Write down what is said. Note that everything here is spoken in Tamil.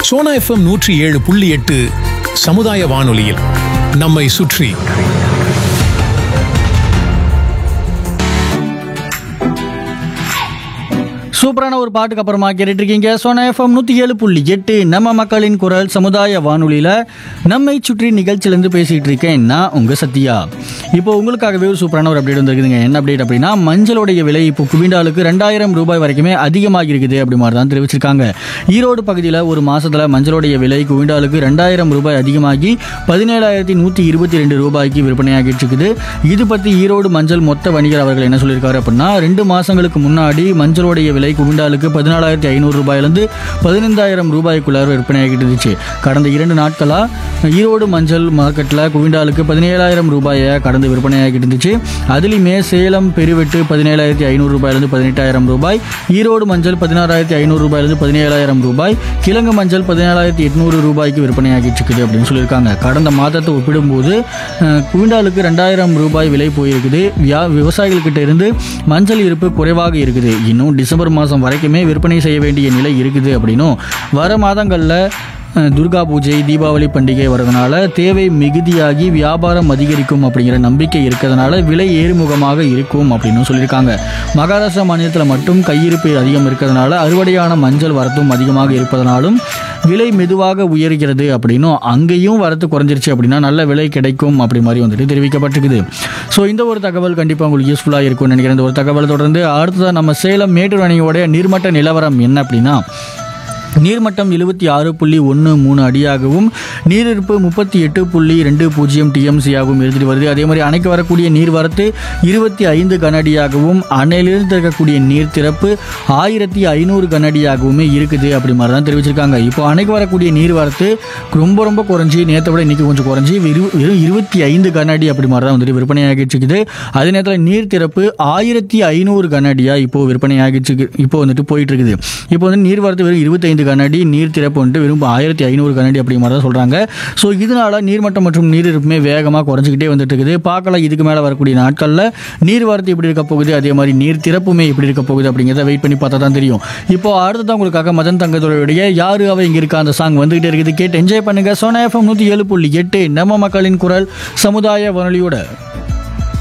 சோனா எஃப்எம் நூற்றி ஏழு புள்ளி எட்டு சமுதாய வானொலியில் நம்மை சுற்றி சூப்பரான ஒரு பாட்டுக்கு அப்புறமா கேட்டுட்டு இருக்கீங்க சோனா எஃப்எம் நூற்றி ஏழு புள்ளி எட்டு நம்ம மக்களின் குரல் சமுதாய வானொலியில் நம்மை சுற்றி நிகழ்ச்சியிலேருந்து பேசிகிட்டு இருக்கேன் நான் உங்கள் சத்யா இப்போ உங்களுக்காகவே ஒரு சூப்பரான ஒரு அப்டேட் வந்துருக்குதுங்க என்ன அப்டேட் அப்படின்னா மஞ்சளுடைய விலை இப்போ குவிண்டாலுக்கு ரெண்டாயிரம் ரூபாய் வரைக்குமே அதிகமாகி இருக்குது அப்படி மாதிரி தான் தெரிவிச்சிருக்காங்க ஈரோடு பகுதியில் ஒரு மாசத்துல மஞ்சளுடைய விலை குவிண்டாலுக்கு ரெண்டாயிரம் ரூபாய் அதிகமாகி பதினேழாயிரத்தி நூற்றி இருபத்தி ரெண்டு ரூபாய்க்கு விற்பனையாகிட்டு இருக்குது இது பற்றி ஈரோடு மஞ்சள் மொத்த வணிகர் அவர்கள் என்ன சொல்லியிருக்காரு அப்படின்னா ரெண்டு மாசங்களுக்கு முன்னாடி மஞ்சளுடைய விலை குவிண்டாலுக்கு பதினாலாயிரத்தி ஐநூறு ரூபாயிலிருந்து பதினைந்தாயிரம் ரூபாய்க்குள்ளார விற்பனையாகிட்டு இருந்துச்சு கடந்த இரண்டு நாட்களாக ஈரோடு மஞ்சள் மார்க்கெட்டில் குவிண்டாலுக்கு பதினேழாயிரம் ரூபாயை கடந்து விற்பனையாகிட்டு இருந்துச்சு அதுலேயுமே சேலம் பெருவெட்டு பதினேழாயிரத்தி ஐநூறு ரூபாயிலிருந்து பதினெட்டாயிரம் ரூபாய் ஈரோடு மஞ்சள் பதினாறாயிரத்தி ஐநூறு ரூபாயிலிருந்து பதினேழாயிரம் ரூபாய் கிழங்கு மஞ்சள் பதினேழாயிரத்தி எட்நூறு ரூபாய்க்கு விற்பனையாகிட்டு இருக்குது அப்படின்னு சொல்லியிருக்காங்க கடந்த மாதத்தை ஒப்பிடும்போது அஹ், குவிண்டாலுக்கு ரெண்டாயிரம் ரூபாய் விலை போயிருக்குது வியா விவசாயிகள்கிட்ட இருந்து மஞ்சள் இருப்பு குறைவாக இருக்குது இன்னும் டிசம்பர் மாதம் வரைக்குமே விற்பனை செய்ய வேண்டிய நிலை இருக்குது அப்படின்னும் வர மாதங்களில் அஹ், துர்கா பூஜை தீபாவளி பண்டிகை வரதுனால தேவை மிகுதியாகி வியாபாரம் அதிகரிக்கும் அப்படிங்கிற நம்பிக்கை இருக்கிறதுனால விலை ஏறுமுகமாக இருக்கும் அப்படின்னு சொல்லியிருக்காங்க மகாராஷ்டிரா மாநிலத்தில் மட்டும் கையிருப்பு அதிகம் இருக்கிறதுனால அறுவடையான மஞ்சள் வரத்தும் அதிகமாக இருப்பதனாலும் விலை மெதுவாக உயர்கிறது அப்படின்னும் அங்கேயும் வரத்து குறைஞ்சிருச்சு அப்படின்னா நல்ல விலை கிடைக்கும் அப்படி மாதிரி வந்துட்டு தெரிவிக்கப்பட்டிருக்குது ஸோ இந்த ஒரு தகவல் கண்டிப்பாக உங்களுக்கு யூஸ்ஃபுல்லாக இருக்கும்னு நினைக்கிறேன் இந்த ஒரு தகவல் தொடர்ந்து அடுத்ததாக நம்ம சேலம் மேட்டூர் அணையோடைய நீர்மட்ட நிலவரம் என்ன அப்படின்னா நீர்மட்டம் எழுபத்தி ஆறு புள்ளி ஒன்று மூணு அடியாகவும் நீரிருப்பு முப்பத்தி எட்டு புள்ளி ரெண்டு பூஜ்ஜியம் டிஎம்சியாகவும் இருந்துட்டு வருது அதே மாதிரி அணைக்கு வரக்கூடிய நீர்வரத்து இருபத்தி ஐந்து கனஅடியாகவும் அணையிலிருந்து திறக்கக்கூடிய நீர் திறப்பு ஆயிரத்தி ஐநூறு கனஅடியாகவுமே இருக்குது அப்படி மாதிரி தான் தெரிவிச்சிருக்காங்க இப்போ அணைக்கு வரக்கூடிய நீர்வரத்து ரொம்ப ரொம்ப குறைஞ்சி நேற்றை விட இன்னைக்கு கொஞ்சம் குறைஞ்சி வெறும் வெறும் இருபத்தி ஐந்து கனஅடி அப்படி மாதிரி தான் வந்துட்டு விற்பனையாகிட்டு இருக்குது அதே நேரத்தில் நீர் திறப்பு ஆயிரத்தி ஐநூறு கனஅடியாக இப்போ விற்பனையாகிட்டு இருக்கு இப்போ வந்துட்டு போயிட்டு இருக்குது இப்போ வந்து நீர்வரத்து வெறும் இருபத்தைந்து கனஅடி நீர் திறப்பு வந்துட்டு வெறும் ஆயிரத்தி ஐநூறு கனஅடி அப்படி மாதிரி தான் சொல்கிறாங்க ஸோ இதனால நீர்மட்டம் மற்றும் நீரிருப்புமே வேகமாக குறைஞ்சிக்கிட்டே வந்துட்டு இருக்குது பார்க்கலாம் இதுக்கு மேலே வரக்கூடிய நாட்களில் நீர்வரத்து எப்படி இருக்க போகுது அதே மாதிரி நீர் திறப்புமே எப்படி இருக்க போகுது அப்படிங்கிறத வெயிட் பண்ணி பார்த்தா தான் தெரியும் இப்போ அடுத்ததான் உங்களுக்காக மதன் தங்கத்துடைய யாரு அவ இங்கே இருக்கா அந்த சாங் வந்துகிட்டே இருக்குது கேட்டு என்ஜாய் பண்ணுங்க சோனா எஃப்எம் நூற்றி ஏழு புள்ளி எட்டு நம்ம மக்களின் குரல் சமுதாய வானொலியோட